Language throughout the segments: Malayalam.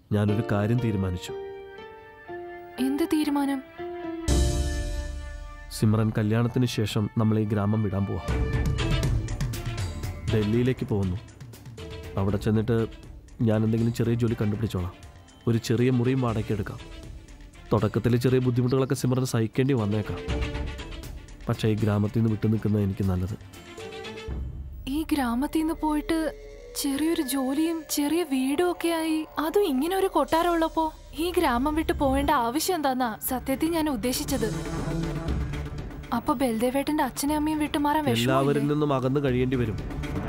ഞാനൊരു കാര്യം തീരുമാനിച്ചു എന്ത് തീരുമാനം സിമ്രൻ കല്യാണത്തിന് ശേഷം നമ്മൾ ഈ ഗ്രാമം വിടാൻ പോവാം ഡൽഹിയിലേക്ക് പോകുന്നു അവിടെ ചെന്നിട്ട് ഞാൻ എന്തെങ്കിലും ചെറിയ ജോലി കണ്ടുപിടിച്ചോളാം ഒരു ചെറിയ മുറിയും വാടകയ്ക്ക് എടുക്കാം തുടക്കത്തിൽ ചെറിയ ബുദ്ധിമുട്ടുകളൊക്കെ സിമ്രൻ സഹിക്കേണ്ടി വന്നേക്കാം പക്ഷേ ഈ ഗ്രാമത്തിൽ നിന്ന് വിട്ടു നിൽക്കുന്നത് എനിക്ക് നല്ലത് ഈ ഗ്രാമത്തിൽ നിന്ന് പോയിട്ട് ചെറിയൊരു ജോലിയും ചെറിയ വീടും ഒക്കെ ആയി അതും ഇങ്ങനെ ഒരു കൊട്ടാരം ഉള്ളപ്പോ ഈ ഗ്രാമം വിട്ട് പോവേണ്ട ആവശ്യം എന്താന്നാ സത്യത്തിൽ ഞാൻ ഉദ്ദേശിച്ചത് അപ്പൊ ബൽദേവേട്ടന്റെ അച്ഛനും അമ്മയും വിട്ടുമാറാൻ എല്ലാവരിൽ വിഷമം നിന്നും അകന്നു കഴിയേണ്ടി വരും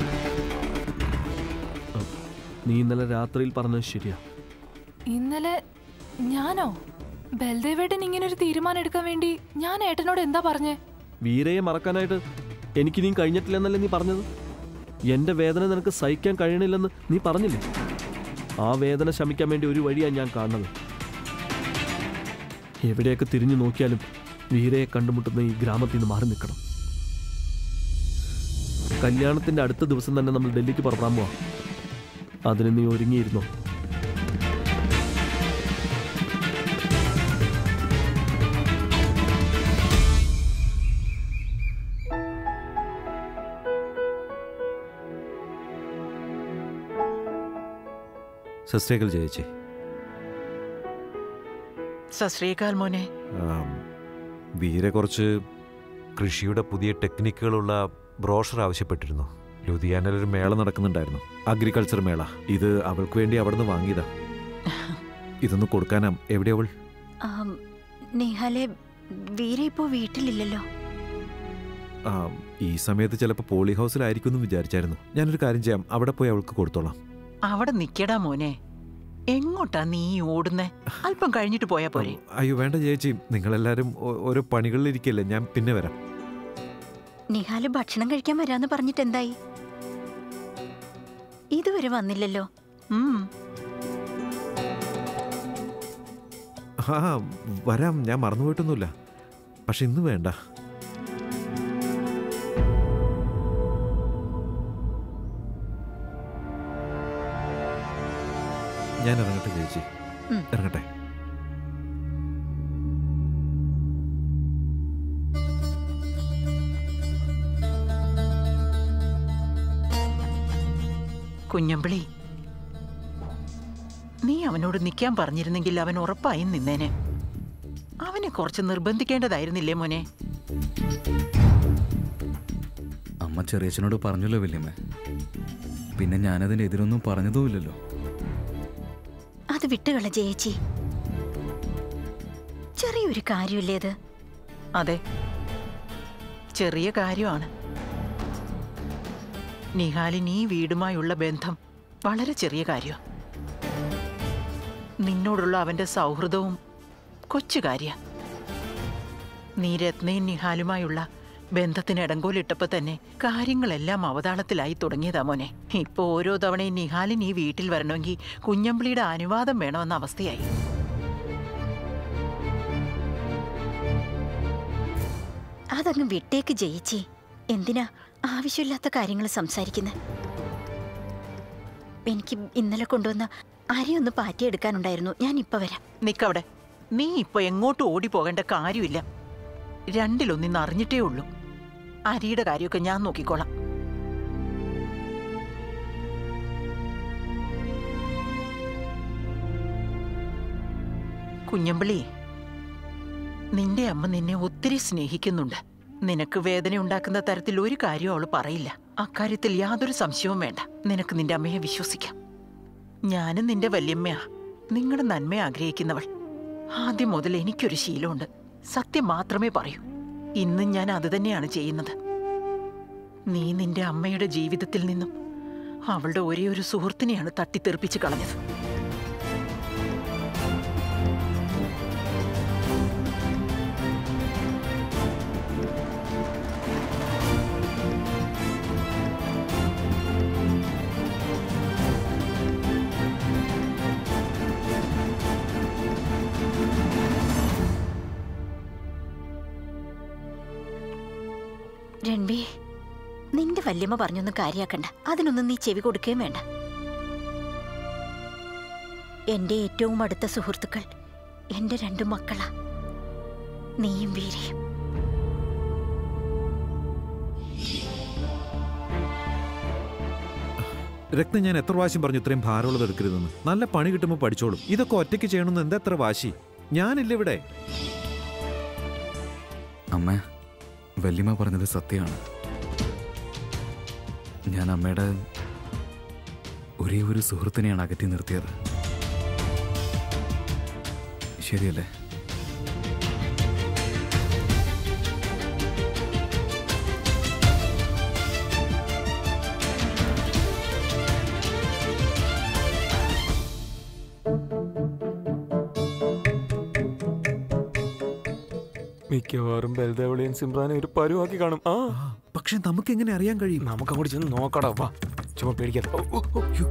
ആ, നീ ഇന്നലെ രാത്രിയിൽ പറഞ്ഞത് ശരിയാ ഇന്നലെ ഞാനോ ബൽദേവേട്ടൻ ഇങ്ങനെ ഒരു തീരുമാനം എടുക്കാൻ വേണ്ടി ഞാൻ ഏട്ടനോട് എന്താ പറഞ്ഞേ വീരയെ മറക്കാനായിട്ട് എനിക്കിനിയും കഴിഞ്ഞിട്ടില്ലെന്നല്ലേ നീ പറഞ്ഞത് എന്റെ വേദന നിനക്ക് സഹിക്കാൻ കഴിയണില്ലെന്ന് നീ പറഞ്ഞില്ലേ ആ വേദന ശമിക്കാൻ വേണ്ടി ഒരു വഴിയാണ് ഞാൻ കാണുന്നത് എവിടെയൊക്കെ തിരിഞ്ഞു നോക്കിയാലും വീരയെ കണ്ടുമുട്ടുന്ന ഈ ഗ്രാമത്തിൽ നിന്ന് മാറി നിൽക്കണം കല്യാണത്തിന്റെ അടുത്ത ദിവസം തന്നെ നമ്മൾ ഡൽഹിക്ക് പുറപ്പെടാൻ പോവാം അതിന് നീ ഒരുങ്ങിയിരുന്നോ സസ്രേഖൽ ചേച്ചി സശ്രീകാൽ മോനെ ആം, വീര കുറച്ച് കൃഷിയുടെ പുതിയ ടെക്നിക്കുകളുള്ള ബ്രോഷർ ആവശ്യപ്പെട്ടിരുന്നു ലുധിയാനയിൽ ഒരു മേള നടക്കുന്നുണ്ടായിരുന്നു അഗ്രികൾച്ചർ മേള ഇത് അവൾക്ക് വേണ്ടി അവിടുന്ന് വാങ്ങിയതാ ഇതൊന്ന് കൊടുക്കാനാ എവിടെ അവൾ ആം, നിഹാലെ വീര ഇപ്പോ വീട്ടിലില്ലല്ലോ ആം, ഈ സമയത്ത് ചിലപ്പോൾ പോളി ഹൗസിലായിരിക്കും എന്ന് വിചാരിച്ചായിരുന്നു ഞാനൊരു കാര്യം ചെയ്യാം അവിടെ പോയി അവൾക്ക് കൊടുത്തോളാം അവിടെ നിക്കടാ മോനെ എങ്ങോട്ടാ നീ ഓടുന്നേ അല്പം കഴിഞ്ഞിട്ട് പോയാ പോരെ അയ്യോ വേണ്ട ചേച്ചി നിങ്ങളെല്ലാവരും ഓ- ഓരോ പണികളിലിരിക്കല്ലേ ഞാൻ പിന്നെ വരാം നിഹാല് ഭക്ഷണം കഴിക്കാൻ വരാന്ന് പറഞ്ഞിട്ട് എന്തായി ഇതുവരെ വന്നില്ലല്ലോ ഉം ആ വരാം ഞാൻ മറന്നുപോയിട്ടൊന്നുമില്ല പക്ഷെ ഇന്ന് വേണ്ട ഞാൻ ഇറങ്ങട്ടെ ചേച്ചി ഉം. ഇറങ്ങട്ടെ കുഞ്ഞമ്പിളി നീ അവനോട് നിൽക്കാൻ പറഞ്ഞിരുന്നെങ്കിൽ അവൻ ഉറപ്പായും നിന്നേനെ അവനെ കുറച്ച് നിർബന്ധിക്കേണ്ടതായിരുന്നില്ലേ മോനെ അമ്മ ചെറിയച്ഛനോട് പറഞ്ഞല്ലോ വല്യമ്മ പിന്നെ ഞാനതിന് എതിരൊന്നും പറഞ്ഞതുമില്ലല്ലോ അത് വിട്ടുകള ജയേച്ചി ചെറിയൊരു കാര്യമില്ലേ ഇത് അതെ ചെറിയ കാര്യമാണ് നിഹാലിന് ഈ വീടുമായുള്ള ബന്ധം വളരെ ചെറിയ കാര്യമാണ് നിന്നോടുള്ള അവന്റെ സൗഹൃദവും കൊച്ചു കാര്യ നീ രത്നയും നിഹാലുമായുള്ള ബന്ധത്തിന് ഇടങ്കോലിട്ടപ്പോ തന്നെ കാര്യങ്ങളെല്ലാം അവതാളത്തിലായി തുടങ്ങിയതാ മോനെ ഇപ്പൊ ഓരോ തവണയും നിഹാലിന് ഈ വീട്ടിൽ വരണമെങ്കിൽ കുഞ്ഞമ്പിളിയുടെ അനുവാദം വേണമെന്ന അവസ്ഥയായി അതങ്ങ് വിട്ടേക്ക് ജയിച്ചി എന്തിനാ ആവശ്യമില്ലാത്ത കാര്യങ്ങൾ സംസാരിക്കുന്നത് എനിക്ക് ഇന്നലെ കൊണ്ടുവന്ന അരിയൊന്ന് പാറ്റിയെടുക്കാനുണ്ടായിരുന്നു ഞാൻ ഇപ്പൊ വരാം നിക്കവിടെ നീ ഇപ്പൊ എങ്ങോട്ട് ഓടി പോകേണ്ട കാര്യമില്ല രണ്ടിലൊന്നിന്ന് അറിഞ്ഞിട്ടേ ഉള്ളൂ അരിയുടെ കാര്യമൊക്കെ ഞാൻ നോക്കിക്കോളാം കുഞ്ഞമ്പിളി നിന്റെ അമ്മ നിന്നെ ഒത്തിരി സ്നേഹിക്കുന്നുണ്ട് നിനക്ക് വേദന ഉണ്ടാക്കുന്ന തരത്തിൽ ഒരു കാര്യവും അവള് പറയില്ല അക്കാര്യത്തിൽ യാതൊരു സംശയവും വേണ്ട നിനക്ക് നിന്റെ അമ്മയെ വിശ്വസിക്കാം ഞാനും നിന്റെ വല്യമ്മയാ നിങ്ങളുടെ നന്മ ആഗ്രഹിക്കുന്നവൾ ആദ്യം മുതൽ എനിക്കൊരു ശീലമുണ്ട് സത്യം മാത്രമേ പറയൂ ഇന്നും ഞാൻ അത് തന്നെയാണ് ചെയ്യുന്നത് നീ നിന്റെ അമ്മയുടെ ജീവിതത്തിൽ നിന്നും അവളുടെ ഒരേ ഒരു സുഹൃത്തിനെയാണ് തട്ടിത്തെറിപ്പിച്ച് കളഞ്ഞത് രൺബി നിന്റെ വല്യമ്മ പറഞ്ഞൊന്നും കാര്യാക്കണ്ട അതിനൊന്നും നീ ചെവി കൊടുക്കുകയും വേണ്ട എന്റെ ഏറ്റവും അടുത്ത സുഹൃത്തുക്കൾ എന്റെ രണ്ടു മക്കളാ നീയും വീരയും രത്ന ഞാൻ എത്ര പ്രാവശ്യം പറഞ്ഞു ഇത്രയും ഭാരമുള്ളത് എടുക്കരുതെന്ന് നല്ല പണി കിട്ടുമ്പോൾ പഠിച്ചോളും ഇതൊക്കെ ഒറ്റയ്ക്ക് ചെയ്യണമെന്ന് എന്താ എത്ര വാശി ഞാനില്ല ഇവിടെ അമ്മ വല്യമ്മ പറഞ്ഞത് സത്യമാണ് ഞാൻ അമ്മയുടെ ഒരേ ഒരു സുഹൃത്തിനെയാണ് അകറ്റി നിർത്തിയത് ശരിയല്ലേ മിക്കവാറും ബൽദേവളിയും സിമ്രാനെ ഒരു പരുവാക്കി കാണും ആ പക്ഷെ നമുക്ക് എങ്ങനെ അറിയാൻ കഴിയും നമുക്ക് അങ്ങോട്ട് ചെന്ന് നോക്കടാ വാ ചുമ്മാ പേടിക്കാതെ ഓ, ഓ, ഓ, യ്യോ.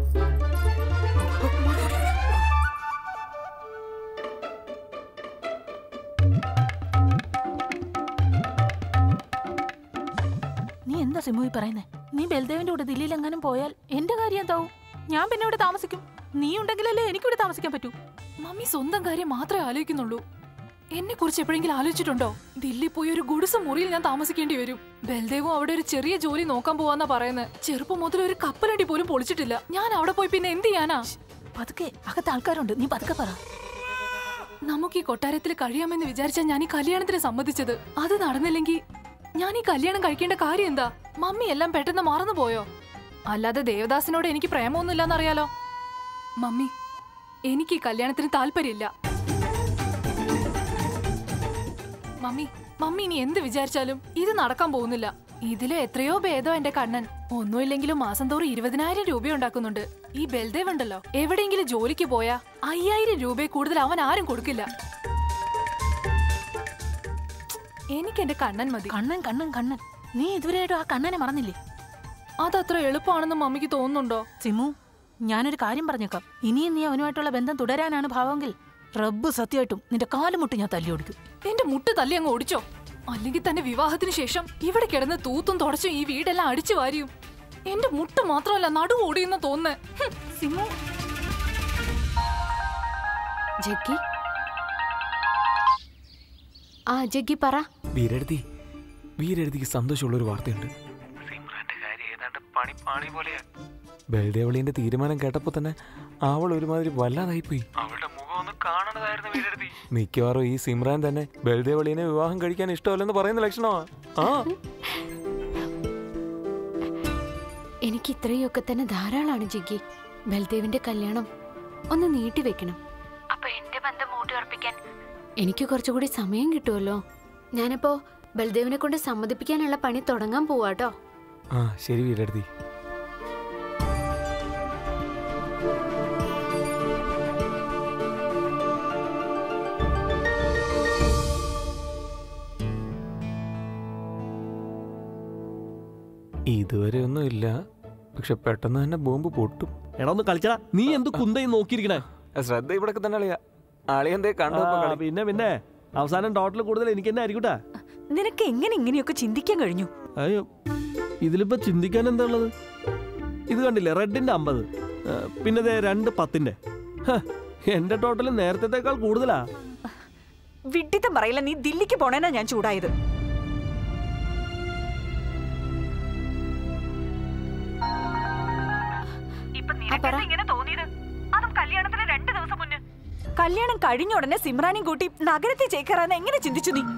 നീ എന്താ സിമു ഈ പറയുന്നേ നീ ബൽദേവിന്റെ കൂടെ ദില്ലിയിൽ എങ്ങാനും പോയാൽ എന്റെ കാര്യം എന്താവും ഞാൻ പിന്നെ ഇവിടെ താമസിക്കും നീ ഉണ്ടെങ്കിലല്ലേ എനിക്കിവിടെ താമസിക്കാൻ പറ്റൂ മമ്മി സ്വന്തം കാര്യം മാത്രമേ ആലോചിക്കുന്നുള്ളൂ എന്നെ കുറിച്ച് എപ്പോഴെങ്കിലും ആലോചിച്ചിട്ടുണ്ടോ ദില്ലി പോയി ഒരു ഗുഡിസ മുറിയിൽ ഞാൻ താമസിക്കേണ്ടി വരും ബൽദേവും അവിടെ ഒരു ചെറിയ ജോലി നോക്കാൻ പോവാന്നാ പറയുന്നത് ചെറുപ്പം മുതൽ ഒരു കപ്പലടി പോലും പൊളിച്ചിട്ടില്ല ഞാൻ അവിടെ പോയി പിന്നെ എന്ത് ചെയ്യാനാ പതുക്കെ അകത്ത് ആൾക്കാരുണ്ട് നീ പതുക്കെ പറ നമുക്ക് ഈ കൊട്ടാരത്തിൽ കഴിയാമെന്ന് വിചാരിച്ചാ ഞാൻ ഈ കല്യാണത്തിന് സമ്മതിച്ചത് അത് നടന്നില്ലെങ്കിൽ ഞാൻ ഈ കല്യാണം കഴിക്കേണ്ട കാര്യം എന്താ മമ്മി എല്ലാം പെട്ടെന്ന് മറന്നു പോയോ അല്ലാതെ ദേവദാസിനോട് എനിക്ക് പ്രേമമൊന്നുമില്ലെന്നറിയാലോ മമ്മി എനിക്ക് ഈ കല്യാണത്തിന് താല്പര്യമില്ല മമ്മി മമ്മി ഇനി എന്ത് വിചാരിച്ചാലും ഇത് നടക്കാൻ പോകുന്നില്ല ഇതിലും എത്രയോ ഭേദം എന്റെ കണ്ണൻ ഒന്നുമില്ലെങ്കിലും മാസം തോറും ഇരുപതിനായിരം രൂപ ഉണ്ടാക്കുന്നുണ്ട് ഈ ബൽദേവ് ഉണ്ടല്ലോ എവിടെയെങ്കിലും ജോലിക്ക് പോയാ അയ്യായിരം രൂപയെ കൂടുതൽ അവൻ ആരും കൊടുക്കില്ല എനിക്ക് എന്റെ കണ്ണൻ മതി കണ്ണൻ കണ്ണൻ കണ്ണൻ നീ ഇതുവരെയായിട്ടും ആ കണ്ണനെ മറന്നില്ലേ അതത്ര എളുപ്പമാണെന്ന് മമ്മിക്ക് തോന്നുന്നുണ്ടോ സിമു ഞാനൊരു കാര്യം പറഞ്ഞേക്കാം ഇനിയും നീ അവനുമായിട്ടുള്ള ബന്ധം തുടരാനാണ് ഭാവമെങ്കിൽ റബ്ബ് സത്യമായിട്ടും നിന്റെ കാലുമുട്ട് ഞാൻ തല്ലി ഓടിക്കും എന്റെ മുട്ട് തല്ലി അങ്ങ് ഓടിച്ചോ അല്ലെങ്കിൽ തന്നെ വിവാഹത്തിന് ശേഷം ഇവിടെ കിടന്ന് തൂത്തും തുടച്ചും ഈ വീടെല്ലാം അടിച്ചു വാരിയും എന്റെ മുട്ട് മാത്രമല്ല നടു ഓടിയെന്ന് തോന്നുന്നേ ഹും, സിമു ജഗ്ഗി ആ ജഗ്ഗി പറ വീരെടുത്തി വീരെടുത്തിക്ക് സന്തോഷമുള്ള ഒരു വാർത്തയുണ്ട് സിമ്രാന്റെ കാര്യം ഏതാണ്ട് പണി പാണി പോലെയാ ബൽദേവളിന്റെ തീരുമാനം കേട്ടപ്പോ തന്നെ അവൾ ഒരുമാതിരി വല്ലാതായിപ്പോയി അവളുടെ മുഖം ഒന്ന് കാണണതായിരുന്നു വീരെടുത്തി മിക്കവാറും ഈ സിമ്രാൻ തന്നെ ബൽദേവളിനെ വിവാഹം കഴിക്കാൻ ഇഷ്ടമല്ലെന്ന് പറയുന്ന ലക്ഷണമാ ആ എനിക്ക് ഇത്രയൊക്കെ തന്നെ ധാരാളമാണ് ജഗ്ഗി ബൽദേവിന്റെ കല്യാണം ഒന്ന് നീട്ടി വെക്കണം അപ്പൊ എന്റെ ബന്ധം ഊട്ടിയുറപ്പിക്കാൻ എനിക്ക് കുറച്ചുകൂടി സമയം കിട്ടുമല്ലോ ഞാനപ്പോ ബൽദേവിനെ കൊണ്ട് സമ്മതിപ്പിക്കാനുള്ള പണി തുടങ്ങാൻ പോവാട്ടോ ആ ശരി വീരെടുത്തി ഇതുവരെ ഒന്നും ഇല്ല പക്ഷെ പെട്ടെന്ന് തന്നെ ബോംബ് പൊട്ടും എടാ ഒന്ന് കളിച്ചടാ നീ എന്ത് കുന്തയും നോക്കിയിരിക്കണേ ശ്രദ്ധ ഇവിടെ തന്നെ അളിയാ അളിയന്തേ ആ, കണ്ടു പിന്നെ പിന്നെ അവസാനം ടോട്ടൽ കൂടുതൽ എനിക്ക് തന്നെ ആയിരിക്കൂട്ടാ നിനക്ക് എങ്ങനെ ഇങ്ങനെയൊക്കെ ചിന്തിക്കാൻ കഴിഞ്ഞു അയ്യോ ഇതിലിപ്പോ ചിന്തിക്കാൻ എന്താ ഉള്ളത് ഇത് കണ്ടില്ലേ റെഡിന്റെ അമ്പത് ആ, പിന്നെ ദേ രണ്ട് പത്തിന്റെ ഹ, എന്റെ ടോട്ടൽ നേരത്തേക്കാൾ കൂടുതലാ വിഡിത്തം പറയില്ല നീ ദില്ലിക്ക് പോണേനാ ഞാൻ ചൂടായത് ആ, പറ. കല്യാണത്തിന് രണ്ട് ദിവസം മുന്നേ കല്യാണം കഴിഞ്ഞ ഉടനെ സിമ്രാനെയും കൂട്ടി നഗരത്തിൽ ചേക്കേറാന്ന് എങ്ങനെ ചിന്തിച്ചു നീ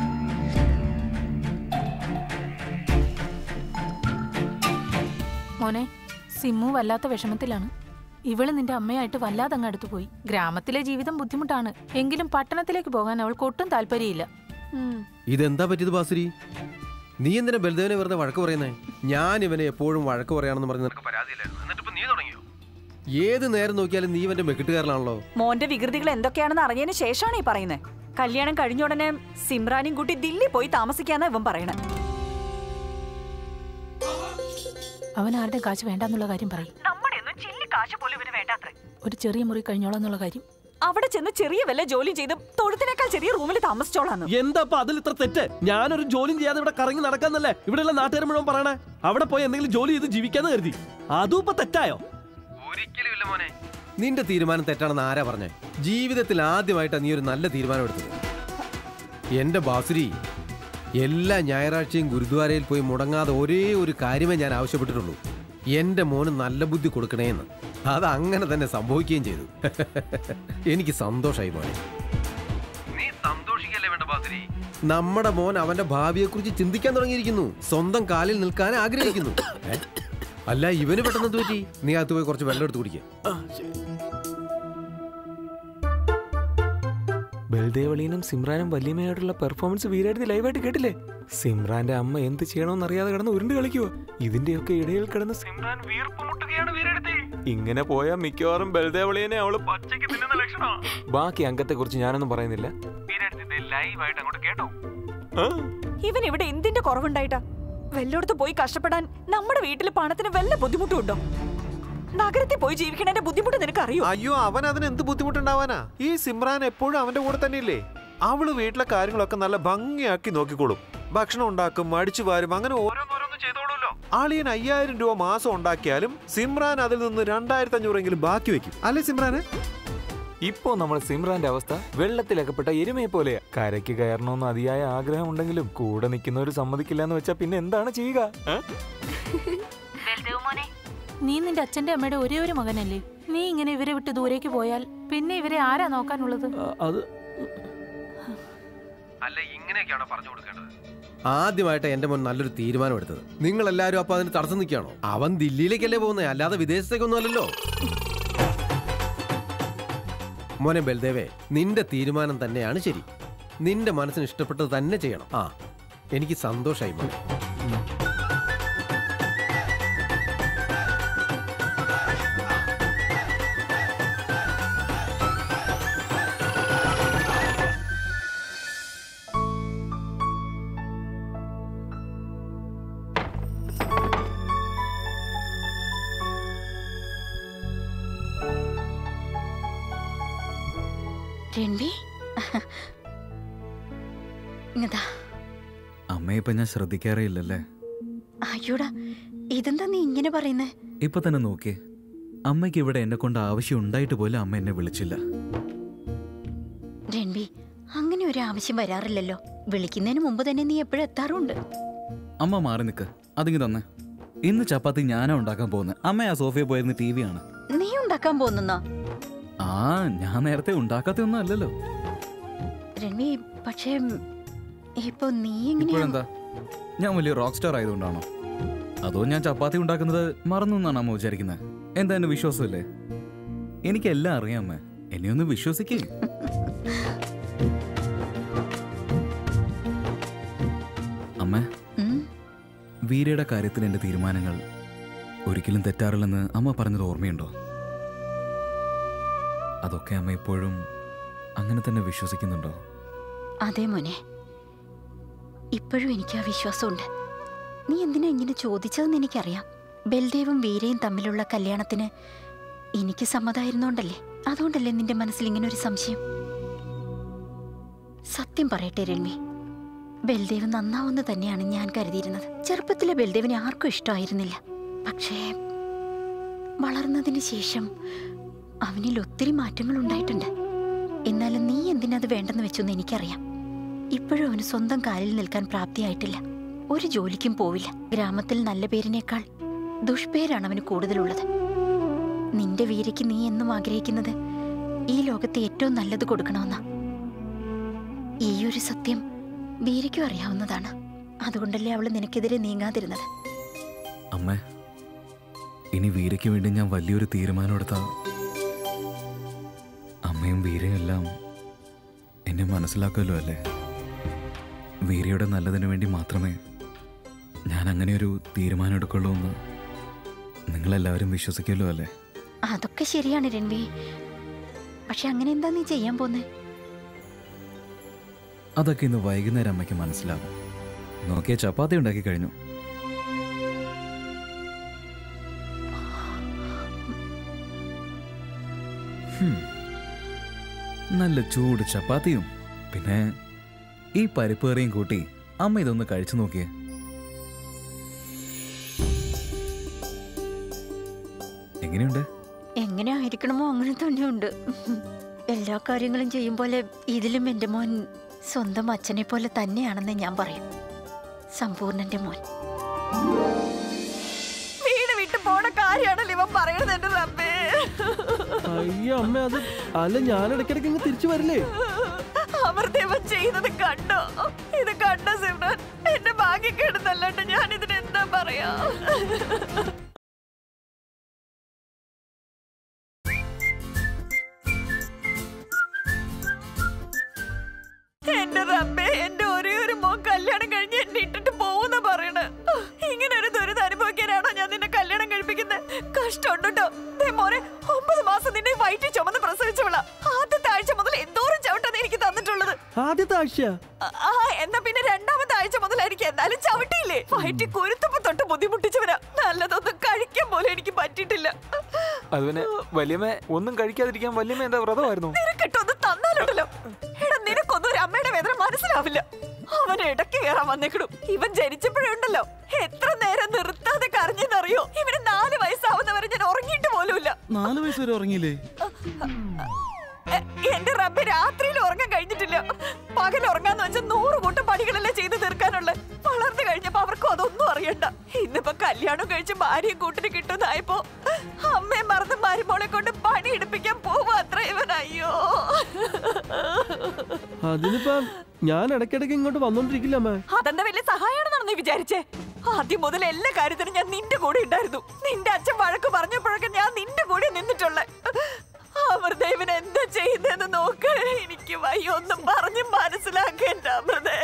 മോനെ സിമു വല്ലാത്ത വിഷമത്തിലാണ് ഇവള് നിന്റെ അമ്മയായിട്ട് വല്ലാതെ അങ്ങ് അടുത്തു പോയി ഗ്രാമത്തിലെ ജീവിതം ബുദ്ധിമുട്ടാണ് എങ്കിലും പട്ടണത്തിലേക്ക് പോകാൻ അവൾക്ക് ഒട്ടും താല്പര്യമില്ല ഉം. ഇതെന്താ പറ്റിയത് ബാസുരി നീ എന്തിനാ ബലദേവനെ വെറുതെ വഴക്ക് പറയുന്നേ ഞാൻ ഇവനെ എപ്പോഴും വഴക്ക് പറയാണെന്ന് പറഞ്ഞ് നിനക്ക് പരാതിയില്ലായിരുന്നു എന്നിട്ട് നീ തുടങ്ങിയോ ഏത് നേരം നോക്കിയാലും നീ ഇവന്റെ മെക്കിട്ടുകാരനാണല്ലോ മോന്റെ വികൃതികൾ എന്തൊക്കെയാണെന്ന് അറിഞ്ഞതിന് ശേഷമാണ് ഈ പറയുന്നത് കല്യാണം കഴിഞ്ഞ ഉടനെ സിമ്രാനെയും കൂട്ടി ദില്ലി പോയി താമസിക്കാന്നാ ഇവൻ പറയണേ അവൻ ആരുടെ കാശ് വേണ്ടെന്നുള്ള കാര്യം പറയും നമ്മുടെ ഒന്നും ചില്ലി കാശ് പോലും ഇവന് വേണ്ടാത്രേ ഒരു ചെറിയ മുറി കഴിഞ്ഞോളാം എന്നുള്ള കാര്യം അവിടെ ചെന്ന് ചെറിയ വല്ല ജോലി ചെയ്ത് തൊഴുത്തിനേക്കാൾ ചെറിയ റൂമിൽ താമസിച്ചോളാന്ന് എന്താ അപ്പൊ അതിൽ ഇത്ര തെറ്റ് ഞാനൊരു ജോലിയും ചെയ്യാതെ ഇവിടെ കറങ്ങി നടക്കാന്നല്ലേ ഇവിടെയുള്ള നാട്ടുകാർ മുഴുവൻ പറയണേ അവിടെ പോയി എന്തെങ്കിലും ജോലി ചെയ്ത് ജീവിക്കാന്ന് കരുതി അതും ഇപ്പൊ തെറ്റായോ ഒരിക്കലും ഇല്ല മോനെ നിന്റെ തീരുമാനം തെറ്റാണെന്ന് ആരാ പറഞ്ഞേ ജീവിതത്തിൽ ആദ്യമായിട്ടാണ് നീ ഒരു നല്ല തീരുമാനം എടുത്തത് എന്റെ ബാസുരി എല്ലാ ഞായറാഴ്ചയും ഗുരുദ്വാരയിൽ പോയി മുടങ്ങാതെ ഒരേ ഒരു കാര്യമേ ഞാൻ ആവശ്യപ്പെട്ടിട്ടുള്ളൂ എന്റെ മോന് നല്ല ബുദ്ധി കൊടുക്കണേന്ന് അത് അങ്ങനെ തന്നെ സംഭവിക്കുകയും ചെയ്തു എനിക്ക് സന്തോഷമായി മോനെ നീ സന്തോഷിക്കല്ലേ വേണ്ട ബാസുരി നമ്മുടെ മോൻ അവന്റെ ഭാവിയെക്കുറിച്ച് ചിന്തിക്കാൻ തുടങ്ങിയിരിക്കുന്നു സ്വന്തം കാലിൽ നിൽക്കാൻ ആഗ്രഹിക്കുന്നു ഏ? അല്ല ഇവന് പെട്ടെന്ന് എന്ത് പറ്റി നീ അകത്ത് പോയി കുറച്ച് വെള്ളം എടുത്ത് കുടിക്കുക ബൽദേവളീനും സിമ്രാനും വല്യമ്മയായിട്ടുള്ള പെർഫോമൻസ് വീരായിട്ട് ലൈവായിട്ട് കേട്ടില്ലേ സിമ്രാന്റെ അമ്മ എന്ത് ചെയ്യണമെന്ന് അറിയാതെ കിടന്ന് ഉരുണ്ട് കളിക്കുവോ ഇതിന്റെയൊക്കെ ഇടയിൽ കിടന്ന് സിമ്രാൻ വീർപ്പ് മുട്ടുകയാണ് വീരെടുത്തി ഇങ്ങനെ പോയാൽ മിക്കവാറും ബൽദേവളിയനെ അവള് പച്ചയ്ക്ക് തിന്നുന്ന ലക്ഷണമാ ബാക്കി അംഗത്തെ കുറിച്ച് ഞാനൊന്നും പറയുന്നില്ല ലൈവായിട്ട് അങ്ങോട്ട് കേട്ടോ ഇവൻ ഇവിടെ എന്തിന്റെ കുറവുണ്ടായിട്ടാ വല്ലയിടത്ത് പോയി കഷ്ടപ്പെടാൻ നമ്മുടെ വീട്ടിൽ പണത്തിന് വല്ല ബുദ്ധിമുട്ടുണ്ടോ നഗരത്തിൽ പോയി ജീവിക്കണതിന്റെ ബുദ്ധിമുട്ട് നിനക്ക് അറിയോ അയ്യോ അവൻ അതിന് എന്ത് ബുദ്ധിമുട്ടുണ്ടാവാനാ ഈ സിമ്രാൻ എപ്പോഴും അവന്റെ കൂടെ തന്നെയില്ലേ അവള് വീട്ടിലെ കാര്യങ്ങളൊക്കെ നല്ല ഭംഗിയാക്കി നോക്കിക്കോളും ഭക്ഷണം ഉണ്ടാക്കും അടിച്ചു വാരും അങ്ങനെ ഓരോന്നോരോന്ന് ചെയ്തോളൂല്ലോ ആളിയൻ അയ്യായിരം രൂപ മാസം ഉണ്ടാക്കിയാലും സിമ്രാൻ അതിൽ നിന്ന് രണ്ടായിരത്തി അഞ്ഞൂറെങ്കിലും ബാക്കി വെക്കും അല്ലേ സിമ്രാന് ഇപ്പോ നമ്മൾ സിമ്രാന്റെ അവസ്ഥ വെള്ളത്തിലകപ്പെട്ട എരുമയെ പോലെയാ കരയ്ക്ക് കയറണമെന്ന് അതിയായ ആഗ്രഹം ഉണ്ടെങ്കിലും കൂടെ നിൽക്കുന്നവർ സമ്മതിക്കില്ല എന്ന് വെച്ചാ പിന്നെ എന്താണ് ചെയ്യുക ഏ? നീ നിന്റെ അച്ഛന്റെ അമ്മയുടെ ഒരേ ഒരു മകനല്ലേ നീ ഇങ്ങനെ ഇവരെ വിട്ട് ദൂരേക്ക് പോയാൽ പിന്നെ ഇവരെ ആരാ നോക്കാനുള്ളത് അത് അല്ല ഇങ്ങനെയൊക്കെയാണോ പറഞ്ഞു കൊടുക്കേണ്ടത് ആദ്യമായിട്ട് എന്റെ മോൻ നല്ലൊരു തീരുമാനം എടുത്തത് നിങ്ങൾ എല്ലാവരും അപ്പൊ അതിന് തടസ്സം നിൽക്കുകയാണോ അവൻ ദില്ലിയിലേക്കല്ലേ പോകുന്നത് അല്ലാതെ വിദേശത്തേക്കൊന്നും അല്ലല്ലോ മോനെ ബൽദേവേ നിന്റെ തീരുമാനം തന്നെയാണ് ശരി നിന്റെ മനസ്സിന് ഇഷ്ടപ്പെട്ടത് തന്നെ ചെയ്യണം ആ എനിക്ക് സന്തോഷമായി മോനെ രൺവി ഇങ്ങതാ അമ്മയെ ഇപ്പൊ ഞാൻ ശ്രദ്ധിക്കാറേ ഇല്ലല്ലേ അയ്യോടാ ഇതെന്താ നീ ഇങ്ങനെ പറയുന്നേ ഇപ്പൊ തന്നെ നോക്കിയേ അമ്മയ്ക്ക് ഇവിടെ എന്നെ കൊണ്ട് ആവശ്യം ഉണ്ടായിട്ട് പോലും അമ്മ എന്നെ വിളിച്ചില്ല രൺവി അങ്ങനെ ഒരു ആവശ്യം വരാറില്ലല്ലോ വിളിക്കുന്നതിന് മുമ്പ് തന്നെ നീ എപ്പോഴും എത്താറുണ്ട് അമ്മ മാറി നിൽക്ക് അതിങ്ങി തന്നെ ഇന്ന് ചപ്പാത്തി ഞാനാ ഉണ്ടാക്കാൻ പോകുന്നത് അമ്മ ആ സോഫയിൽ പോയിരുന്ന് ടി വി ആണ് നീ ഉണ്ടാക്കാൻ പോകുന്നോ ആ ഞാൻ നേരത്തെ ഉണ്ടാക്കാത്തൊന്നും അല്ലല്ലോ രൺവി പക്ഷേ ഇപ്പൊ നീ എങ്ങനെയാ ഇപ്പോഴെന്താ ഞാൻ വലിയ റോക്ക് സ്റ്റാർ ആയതുകൊണ്ടാണോ അതോ ഞാൻ ചപ്പാത്തി ഉണ്ടാക്കുന്നത് മറന്നു എന്നാണ് അമ്മ വിചാരിക്കുന്നത് എന്താ എന്നെ വിശ്വാസമല്ലേ എനിക്കെല്ലാം അറിയാം അമ്മ എന്നെ ഒന്ന് വിശ്വസിക്കേ അമ്മ ഉം? വീരയുടെ കാര്യത്തിൽ എന്റെ തീരുമാനങ്ങൾ ഒരിക്കലും തെറ്റാറില്ലെന്ന് അമ്മ പറഞ്ഞത് ഓർമ്മയുണ്ടോ അതൊക്കെ അമ്മ ഇപ്പോഴും അങ്ങനെ തന്നെ വിശ്വസിക്കുന്നുണ്ടോ അതെ മോനെ ഇപ്പോഴും എനിക്ക് ആ വിശ്വാസമുണ്ട് നീ എന്തിനാ ഇങ്ങനെ ചോദിച്ചതെന്ന് എനിക്കറിയാം ബൽദേവും വീരയും തമ്മിലുള്ള കല്യാണത്തിന് എനിക്ക് സമ്മതമായിരുന്നോണ്ടല്ലേ അതുകൊണ്ടല്ലേ നിന്റെ മനസ്സിൽ ഇങ്ങനെ ഒരു സംശയം സത്യം പറയട്ടെ രൺവി ബൽദേവ് നന്നാവുമെന്ന് തന്നെയാണ് ഞാൻ കരുതിയിരുന്നത് ചെറുപ്പത്തിലെ ബൽദേവിനെ ആർക്കും ഇഷ്ടമായിരുന്നില്ല പക്ഷേ വളർന്നതിന് ശേഷം അവനിൽ ഒത്തിരി മാറ്റങ്ങൾ ഉണ്ടായിട്ടുണ്ട് എന്നാലും നീ എന്തിനത് വേണ്ടെന്ന് വെച്ചെന്ന് എനിക്കറിയാം ഇപ്പോഴും അവന് സ്വന്തം കാലിൽ നിൽക്കാൻ പ്രാപ്തിയായിട്ടില്ല ഒരു ജോലിക്കും പോവില്ല ഗ്രാമത്തിൽ നല്ല പേരിനേക്കാൾ ദുഷ്പേരാണ് അവന് കൂടുതലുള്ളത് നിന്റെ വീരയ്ക്ക് നീ എന്നും ആഗ്രഹിക്കുന്നത് ഈ ലോകത്തെ ഏറ്റവും നല്ലത് കൊടുക്കണമെന്നാ ഈ ഒരു സത്യം വീരയ്ക്കും അറിയാവുന്നതാണ് അതുകൊണ്ടല്ലേ അവള് നിനക്കെതിരെ നീങ്ങാതിരുന്നത് അമ്മ ഇനി വീരയ്ക്ക് വേണ്ടി ഞാൻ വലിയൊരു തീരുമാനം എടുത്ത അമ്മയും വീരയും എല്ലാം എന്നെ മനസ്സിലാക്കുമല്ലോ അല്ലേ വീരയുടെ നല്ലതിനു വേണ്ടി മാത്രമേ ഞാൻ അങ്ങനെ ഒരു തീരുമാനം എടുക്കുള്ളൂ എന്ന് നിങ്ങളെല്ലാവരും വിശ്വസിക്കുമല്ലോ അല്ലേ അതൊക്കെ ശരിയാണ് രൺവി പക്ഷെ അങ്ങനെ എന്താ നീ ചെയ്യാൻ പോന്നേ അതൊക്കെ ഇന്ന് വൈകുന്നേരം അമ്മയ്ക്ക് മനസ്സിലാകും നോക്കിയ ചപ്പാത്തി ഉണ്ടാക്കി കഴിഞ്ഞു ഹും. നല്ല ചൂട് ചപ്പാത്തിയും പിന്നെ ഈ പരിപ്പ് കറിയും കൂട്ടി അമ്മ ഇതൊന്ന് കഴിച്ചു നോക്കിയേ എങ്ങനെയുണ്ട് എങ്ങനെ ആയിരിക്കണമോ അങ്ങനെ തന്നെയുണ്ട് എല്ലാ കാര്യങ്ങളും ചെയ്യും പോലെ ഇതിലും എൻ്റെ മോൻ സ്വന്തം അച്ഛനെ പോലെ തന്നെയാണെന്ന് ഞാൻ പറയും സമ്പൂർണ്ണന്റെ മോൻ വീട് വിട്ട് പോണ കാര്യമാണല്ലോ ഇവൻ പറയണത് എന്റെ റബ്ബേ അയ്യോ അമ്മ അത് അല്ല ഞാൻ ഇടയ്ക്കിടയ്ക്ക് ഇങ്ങ് തിരിച്ചു വരില്ലേ അമർദേവൻ ചെയ്യുന്നത് കണ്ടോ ഇത് കണ്ടോ സിമ്രാൻ എന്റെ ഭാഗ്യക്കേടുന്നല്ലാണ്ട് ഞാൻ ഇതിന് എന്താ പറയാ എന്റെ റബ്ബേ എന്റെ ഒരേ ഒരു മോൻ കല്യാണം കഴിഞ്ഞ് എന്നെ ഇട്ടിട്ട് പോകുന്ന പറയണ ഇങ്ങനെ ഒരു ദുരിതം അനുഭവിക്കാനാണോ ഞാൻ നിന്നെ കല്യാണം കഴിപ്പിക്കുന്നത് കഷ്ടമുണ്ട് കേട്ടോ ദേ മോനെ ഒമ്പത് മാസം നിന്നെ വയറ്റിൽ ചുമന്ന് പ്രസവിച്ചവളാ ആദ്യത്തെ ആഴ്ച മുതൽ എന്തോരം ചവിട്ടാണ് എനിക്ക് തന്നിട്ടുള്ളത് ആദ്യത്തെ ആഴ്ച ആ, ആ എന്നാ പിന്നെ രണ്ടാമത്തെ ആഴ്ച മുതലായിരിക്കും എന്തായാലും ചവിട്ടിയില്ലേ വയറ്റിൽ കുരുത്തപ്പ തൊട്ട് ബുദ്ധിമുട്ടിച്ചവരാ നല്ലതൊന്നും കഴിക്കാൻ പോലും എനിക്ക് പറ്റിയിട്ടില്ല അത് പിന്നെ വല്യമ്മ ഒന്നും കഴിക്കാതിരിക്കാൻ വല്യമ്മ എന്താ വ്രതമായിരുന്നു നിനക്കിട്ടൊന്ന് തന്നാലുണ്ടല്ലോ എടാ നിനക്കൊന്നും ഒരു അമ്മയുടെ വേദന മനസ്സിലാവില്ല അവൻ ഇടയ്ക്ക് കയറാൻ വന്നേക്കണു ഇവൻ ജനിച്ചപ്പോഴുണ്ടല്ലോ എത്ര നേരം നിർത്താതെ കരഞ്ഞെന്നറിയോ ഇവന് നാല് വയസ്സാവുന്നവരെ ഞാൻ ഉറങ്ങിയിട്ട് പോലുമില്ല നാല് വയസ്സ് വരെ ഉറങ്ങിയില്ലേ എ- എന്റെ റബ്ബ് രാത്രിയിൽ ഉറങ്ങാൻ കഴിഞ്ഞിട്ടില്ല പകൽ ഉറങ്ങാന്ന് വെച്ചാൽ നൂറ് കൂട്ടം പണികളല്ലേ ചെയ്തു തീർക്കാനുള്ള വളർന്നു കഴിഞ്ഞപ്പോ അവർക്കും അതൊന്നും അറിയണ്ട ഇന്നിപ്പോ കല്യാണം കഴിച്ച് ഭാര്യയും കൂട്ടിന് കിട്ടുന്നതായപ്പോ അമ്മയെ മറന്ന് മരുമോളെ കൊണ്ട് പണി എടുപ്പിക്കാൻ പോവാ അത്ര ഇവൻ അയ്യോ അതിനിപ്പോ ഞാൻ ഇടയ്ക്കിടയ്ക്ക് ഇങ്ങോട്ട് വന്നോണ്ടിരിക്കില്ല അമ്മ അതെന്താ വലിയ സഹായമാണെന്നാണ് നീ വിചാരിച്ചേ ആദ്യം മുതൽ എല്ലാ കാര്യത്തിനും ഞാൻ നിന്റെ കൂടെ ഉണ്ടായിരുന്നു നിന്റെ അച്ഛൻ വഴക്ക് പറഞ്ഞപ്പോഴൊക്കെ ഞാൻ നിന്റെ കൂടെ നിന്നിട്ടുള്ളേ അമൃതേവൻ എന്താ ചെയ്യുന്നതെന്ന് നോക്ക് എനിക്ക് വയ്യ ഒന്നും പറഞ്ഞ് മനസ്സിലാക്കേണ്ട അമൃതേ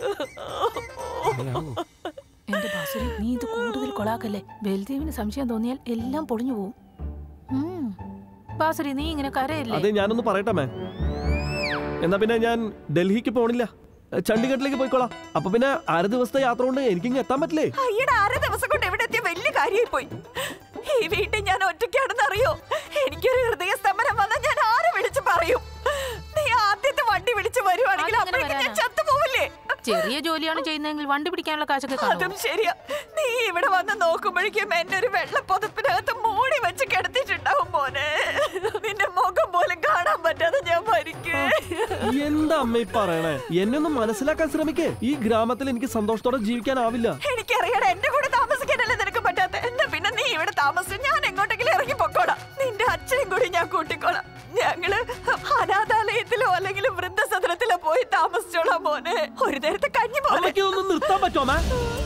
എന്റെ ബാസുരി നീ ഇത് കൂടുതൽ കൊളാക്കല്ലേ ബൽദേവിന് സംശയം തോന്നിയാൽ എല്ലാം പൊളിഞ്ഞു പോവും ഉം. ബാസുരി നീ ഇങ്ങനെ കരയല്ലേ അതെ ഞാനൊന്ന് പറയട്ടെ അമ്മേ എന്നാ പിന്നെ ഞാൻ ഡൽഹിക്ക് പോണില്ല ചണ്ഡീഗഡിലേക്ക് പോയിക്കോളാം അപ്പൊ പിന്നെ അര ദിവസത്തെ യാത്ര കൊണ്ട് എനിക്കിങ്ങ് എത്താൻ പറ്റില്ലേ അയ്യടെ അര ദിവസം കൊണ്ട് എവിടെ എത്തിയ വലിയ കാര്യമായി പോയി ഈ വീട്ടിൽ ഞാൻ ഒറ്റയ്ക്കാണെന്ന് അറിയോ എനിക്കൊരു ഹൃദയ സ്തംഭനം വന്നാൽ ഞാൻ ആരെ വിളിച്ചു പറയും നീ ആദ്യത്തെ വണ്ടി വിളിച്ചു വരുവാണെങ്കിൽ അതെങ്ങനെ അപ്പോഴേക്കും ഞാൻ വരാനാ? ചത്തുപോവില്ലേ ചെറിയ ജോലിയാണ് ചെയ്യുന്നതെങ്കിൽ വണ്ടി പിടിക്കാനുള്ള കാശൊക്കെ കാണും അതും ശരിയാ നീ ഇവിടെ വന്ന് നോക്കുമ്പോഴേക്കും എന്നെ ഒരു വെള്ളപ്പൊതപ്പിനകത്ത് മൂടി വെച്ച് കിടത്തിയിട്ടുണ്ടാവും മോനെ നിന്റെ മുഖം പോലും കാണാൻ പറ്റാതെ ഞാൻ മരിക്കേ എന്താ അമ്മ ഈ പറയണേ എന്നെ ഒന്ന് മനസ്സിലാക്കാൻ ശ്രമിക്കേ ഈ ഗ്രാമത്തിൽ എനിക്ക് സന്തോഷത്തോടെ ജീവിക്കാനാവില്ല എനിക്കറിയണം എന്റെ കൂടെ താമസിക്കാനല്ലേ നിനക്ക് പറ്റാത്ത എന്താ പിന്നെ നീ ഇവിടെ താമസിച്ചു ഞാൻ എങ്ങോട്ടെങ്കിലും ഇറങ്ങി പൊക്കോളാം നിന്റെ അച്ഛനും കൂടി ഞാൻ കൂട്ടിക്കോളാം ഞങ്ങള് അനാഥാലയത്തിലോ അല്ലെങ്കിൽ വൃദ്ധസദനത്തിലോ പോയി താമസിച്ചോളാം മോനെ ഒരു നേരത്തെ കഞ്ഞി പോലെ അമ്മയ്ക്ക് ഇതൊന്ന് നിർത്താൻ പറ്റുമോ അമ്മ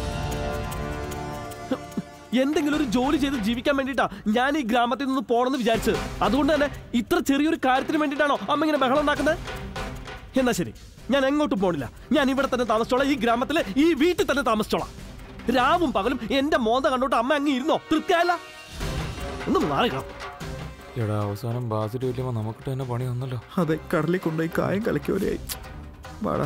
എന്തെങ്കിലും ഒരു ജോലി ചെയ്ത് ജീവിക്കാൻ വേണ്ടിട്ടാ ഞാൻ ഈ ഗ്രാമത്തിൽ നിന്ന് പോണെന്ന് വിചാരിച്ചത് അതുകൊണ്ട് തന്നെ ഇത്ര ചെറിയൊരു കാര്യത്തിന് വേണ്ടിയിട്ടാണോ അമ്മ ഇങ്ങനെ ബഹളം ഉണ്ടാക്കുന്നത് എന്നാ ശരി ഞാൻ എങ്ങോട്ടും പോണില്ല ഞാൻ ഇവിടെ തന്നെ താമസിച്ചോളാം ഈ ഗ്രാമത്തിലെ ഈ വീട്ടിൽ തന്നെ താമസിച്ചോളാം രാവും പകലും എന്റെ മോന്ത കണ്ടോട്ട് അമ്മ അങ്ങ് ഇരുന്നോ തൃപ്തിയായല്ല ഒന്ന് മാറിക്കണം എടാ അവസാനം ബാസുരി വല്യമ്മ നമുക്കിട്ട് തന്നെ പണി തന്നല്ലോ അതെ കടലിൽ കൊണ്ടുപോയി കായം കളിക്കോലെയായി വാടാ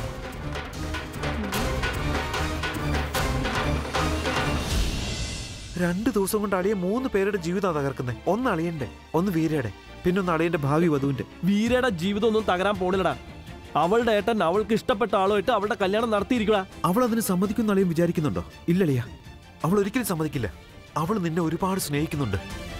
രണ്ട് ദിവസം കൊണ്ട് അളിയെ മൂന്ന് പേരുടെ ജീവിതം തകർക്കുന്നത് ഒന്ന് അളിയന്റെ ഒന്ന് വീരയുടെ പിന്നെ ഒന്ന് അളിയന്റെ ഭാവി വധുവിന്റെ വീരയുടെ ജീവിതം ഒന്നും തകരാൻ പോണില്ലടാ അവളുടെ ഏട്ടൻ അവൾക്ക് ഇഷ്ടപ്പെട്ട ആളുമായിട്ട് അവളുടെ കല്യാണം നടത്തിയിരിക്കുക അവൾ അതിന് സമ്മതിക്കുന്ന അളിയും വിചാരിക്കുന്നുണ്ടോ ഇല്ലളിയ അവൾ ഒരിക്കലും സമ്മതിക്കില്ല അവൾ നിന്നെ ഒരുപാട് സ്നേഹിക്കുന്നുണ്ട്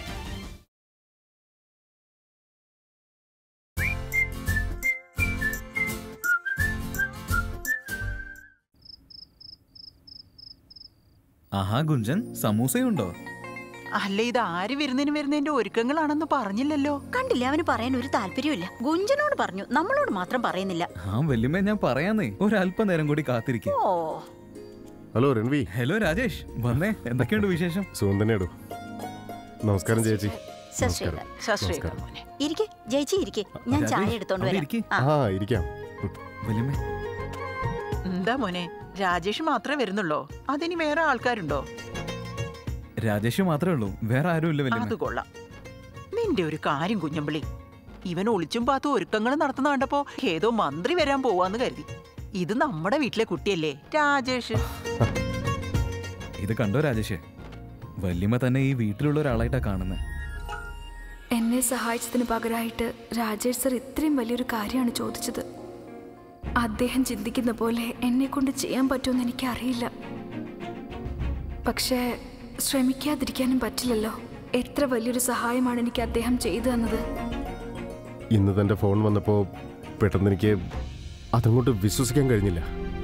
ആഹാ ഗുഞ്ചൻ സമൂസയുണ്ടോ അല്ല ഇത് ആര് വരുന്നതിന് വരുന്നതിന്റെ ഒരുക്കങ്ങളാണെന്ന് പറഞ്ഞില്ലല്ലോ കണ്ടില്ല അവന് പറയാൻ ഒരു താല്പര്യമില്ല ഗുഞ്ചനോട് പറഞ്ഞു നമ്മളോട് മാത്രം പറയുന്നില്ല ആ വല്യമ്മ ഞാൻ പറയാന്നേ ഒരല്പനേരം കൂടി കാത്തിരിക്കും ഓ ഹലോ രൺവി ഹലോ രാജേഷ് വന്നേ എന്തൊക്കെയുണ്ട് വിശേഷം സുഖം തന്നെയാടോ നമസ്കാരം ചേച്ചി സശ്രീകാൽ സശ്രീകാൽ മോനെ ഇരിക്കെ ജയിച്ചി ഇരിക്കെ ഞാൻ രാജേഷ്, ചായ എടുത്തോണ്ട് അവിടെ വരാം ഇരിക്ക്. ആ ആ ഇരിക്കാം വല്യമ്മേ എന്താ മോനെ രാജേഷ് മാത്രമേ വരുന്നുള്ളോ അതിനി വേറെ ആൾക്കാരുണ്ടോ രാജേഷ് മാത്രമേ ഉള്ളൂ വേറെ ആരും ഇല്ല അത് വല്യമ്മ കൊള്ളാം നിന്റെ ഒരു കാര്യം കുഞ്ഞമ്പിളി ഇവൻ ഒളിച്ചും പാത്തും ഒരുക്കങ്ങൾ നടത്തുന്ന കണ്ടപ്പോ ഏതോ മന്ത്രി വരാൻ പോവാന്ന് കരുതി ഇത് നമ്മുടെ വീട്ടിലെ കുട്ടിയല്ലേ രാജേഷ് ഇത് കണ്ടോ രാജേഷ് വല്യമ്മ തന്നെ ഈ വീട്ടിലുള്ള ഒരാളായിട്ടാ കാണുന്നത് എന്നെ സഹായിച്ചതിന് പകരമായിട്ട് രാജേഷ് സർ ഇത്രയും വലിയൊരു കാര്യമാണ് ചോദിച്ചത് അദ്ദേഹം ചിന്തിക്കുന്ന പോലെ എന്നെ കൊണ്ട് ചെയ്യാൻ പറ്റുമെന്ന് എനിക്കറിയില്ല പക്ഷേ ശ്രമിക്കാതിരിക്കാനും പറ്റില്ലല്ലോ എത്ര വലിയൊരു സഹായമാണ് എനിക്ക് അദ്ദേഹം ചെയ്തു തന്നത് ഇന്ന് തൻ്റെ ഫോൺ വന്നപ്പോൾ പെട്ടെന്ന് എനിക്ക് അതങ്ങോട്ട് വിശ്വസിക്കാൻ കഴിഞ്ഞില്ല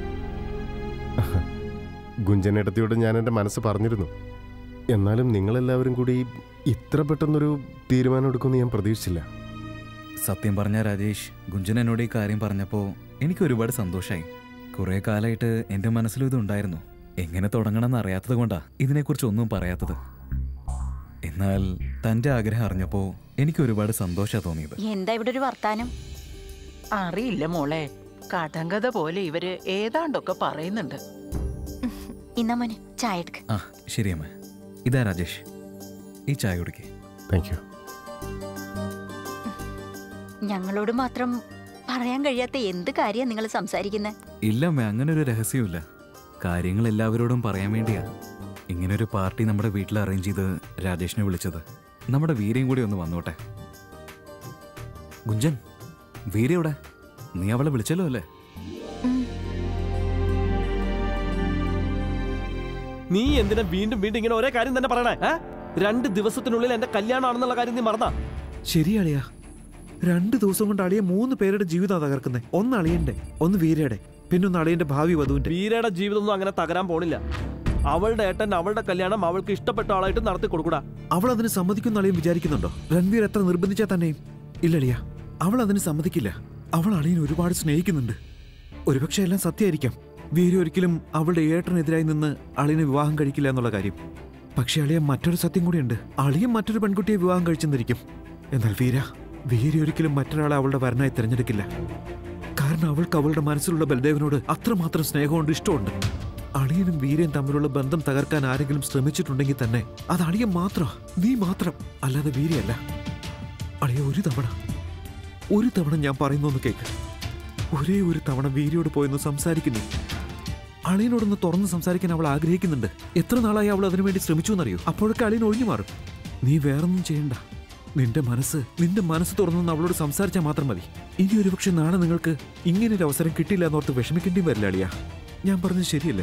ഗുഞ്ചനേട്ടത്തിയോട് ഞാൻ എൻ്റെ മനസ്സ് പറഞ്ഞിരുന്നു എന്നാലും നിങ്ങളെല്ലാവരും കൂടി ഇത്ര പെട്ടെന്നൊരു തീരുമാനം എടുക്കുമെന്ന് ഞാൻ പ്രതീക്ഷിച്ചില്ല സത്യം പറഞ്ഞ രാജേഷ് ഗുഞ്ചൻ എന്നോട് ഈ കാര്യം പറഞ്ഞപ്പോൾ എനിക്ക് ഒരുപാട് സന്തോഷമായി കുറേ കാലമായിട്ട് എൻ്റെ മനസ്സിലും ഇതുണ്ടായിരുന്നു എങ്ങനെ തുടങ്ങണമെന്ന് അറിയാത്തത് കൊണ്ടാ ഇതിനെക്കുറിച്ച് ഒന്നും പറയാത്തത് എന്നാൽ തൻ്റെ ആഗ്രഹം അറിഞ്ഞപ്പോൾ എനിക്ക് ഒരുപാട് സന്തോഷമാണ് തോന്നിയത് എന്താ ഇവിടെ ഒരു വർത്താനം അറിയില്ല മോളെ കടങ്കഥ പോലെ ഇവര് ഏതാണ്ടൊക്കെ പറയുന്നുണ്ട് ഇന്നാ മോനെ ചായ എടുക്ക ആ ശരി അമ്മ ഇതാ രാജേഷ് ഈ ചായ കുടിക്കേ താങ്ക് യു ഞങ്ങളോട് മാത്രം പറയാൻ കഴിയാത്ത എന്ത് കാര്യം നിങ്ങൾ സംസാരിക്കുന്നത് ഇല്ല അമ്മ അങ്ങനെ ഒരു രഹസ്യമില്ല കാര്യങ്ങൾ എല്ലാവരോടും പറയാൻ വേണ്ടിയാ ഇങ്ങനെ ഒരു പാർട്ടി നമ്മുടെ വീട്ടിൽ അറേഞ്ച് ചെയ്ത് രാജേഷിനെ വിളിച്ചത് നമ്മുടെ വീരയും കൂടി ഒന്ന് വന്നോട്ടെ ഗുഞ്ചൻ വീര എവിടെ നീ അവളെ വിളിച്ചല്ലോ അല്ലേ നീ എന്തിനാ വീണ്ടും വീണ്ടും ഇങ്ങനെ ഒരേ കാര്യം തന്നെ പറയണേ ഏ? രണ്ട് ദിവസത്തിനുള്ളിൽ എന്റെ കല്യാണമാണെന്നുള്ള കാര്യം നീ മറന്നാ ശരിയാളിയാ രണ്ട് ദിവസം കൊണ്ട് അളിയ മൂന്ന് പേരുടെ ജീവിതം തകർക്കുന്നത് ഒന്ന് അളിയന്റെ ഒന്ന് വീരയുടെ പിന്നെ ഒന്ന് അളിയന്റെ ഭാവി വധുവിന്റെ വീരയുടെ ജീവിതമൊന്നും അങ്ങനെ തകരാൻ പോണില്ല അവളുടെ ഏട്ടൻ അവളുടെ കല്യാണം അവൾക്ക് ഇഷ്ടപ്പെട്ട ആളായിട്ട് നടത്തി കൊടുക്കൂടാ അവൾ അതിന് സമ്മതിക്കുന്ന അളിയൻ വിചാരിക്കുന്നുണ്ടോ രൺവീർ എത്ര നിർബന്ധിച്ചാൽ തന്നെയും ഇല്ലളിയ അവൾ അതിന് സമ്മതിക്കില്ല അവൾ അളിയൻ ഒരുപാട് സ്നേഹിക്കുന്നുണ്ട് ഒരുപക്ഷെ എല്ലാം സത്യമായിരിക്കാം വീര ഒരിക്കലും അവളുടെ ഏട്ടനെതിരായി നിന്ന് അളിയനെ വിവാഹം കഴിക്കില്ല എന്നുള്ള കാര്യം പക്ഷെ അളിയൻ മറ്റൊരു സത്യം കൂടിയുണ്ട് അളിയൻ മറ്റൊരു പെൺകുട്ടിയെ വിവാഹം കഴിച്ചെന്നിരിക്കും എന്നാൽ വീര വീര ഒരിക്കലും മറ്റൊരാളെ അവളുടെ വരനായി തിരഞ്ഞെടുക്കില്ല കാരണം അവൾക്ക് അവളുടെ മനസ്സിലുള്ള ബൽദേവനോട് അത്രമാത്രം സ്നേഹമുണ്ട് ഇഷ്ടമുണ്ട് അളിയനും വീരയും തമ്മിലുള്ള ബന്ധം തകർക്കാൻ ആരെങ്കിലും ശ്രമിച്ചിട്ടുണ്ടെങ്കിൽ തന്നെ അത് അളിയൻ മാത്രം നീ മാത്രം അല്ലാതെ വീരയല്ല അളിയ ഒരു തവണ ഒരു തവണ ഞാൻ പറയുന്നൊന്ന് കേക്ക് ഒരേ ഒരു തവണ വീരയോട് പോയെന്ന് സംസാരിക്കുന്നു അളിയനോടൊന്ന് തുറന്ന് സംസാരിക്കാൻ അവൾ ആഗ്രഹിക്കുന്നുണ്ട് എത്ര നാളായി അവൾ അതിനുവേണ്ടി ശ്രമിച്ചു എന്നറിയോ അപ്പോഴൊക്കെ അളിയൻ ഒഴിഞ്ഞു മാറും നീ വേറൊന്നും ചെയ്യണ്ട നിന്റെ മനസ്സ് നിന്റെ മനസ്സ് തുറന്നൊന്ന് അവളോട് സംസാരിച്ചാൽ മാത്രം മതി ഇനി ഒരുപക്ഷെ നാളെ നിങ്ങൾക്ക് ഇങ്ങനെ ഒരു അവസരം കിട്ടില്ല എന്നോർത്ത് വിഷമിക്കേണ്ടി വരില്ല അളിയ ഞാൻ പറഞ്ഞത് ശരിയല്ലേ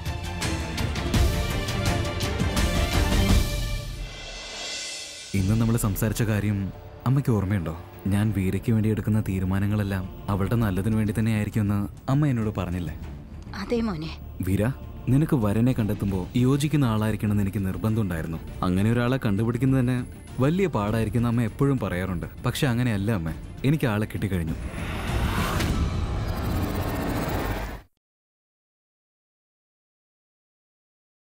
ഇന്ന് നമ്മൾ സംസാരിച്ച കാര്യം അമ്മയ്ക്ക് ഓർമ്മയുണ്ടോ ഞാൻ വീരയ്ക്ക് വേണ്ടി എടുക്കുന്ന തീരുമാനങ്ങളെല്ലാം അവളുടെ നല്ലതിനു വേണ്ടി തന്നെ ആയിരിക്കുമെന്ന് അമ്മ എന്നോട് പറഞ്ഞില്ലേ അതെ മോനെ വീര നിനക്ക് വരനെ കണ്ടെത്തുമ്പോൾ യോജിക്കുന്ന ആളായിരിക്കണം എന്ന് എനിക്ക് നിർബന്ധമുണ്ടായിരുന്നു അങ്ങനെ ഒരാളെ കണ്ടുപിടിക്കുന്നത് തന്നെ വലിയ പാടായിരിക്കും എന്ന് അമ്മ എപ്പോഴും പറയാറുണ്ട് പക്ഷെ അങ്ങനെയല്ല അമ്മ എനിക്ക് ആളെ കിട്ടിക്കഴിഞ്ഞു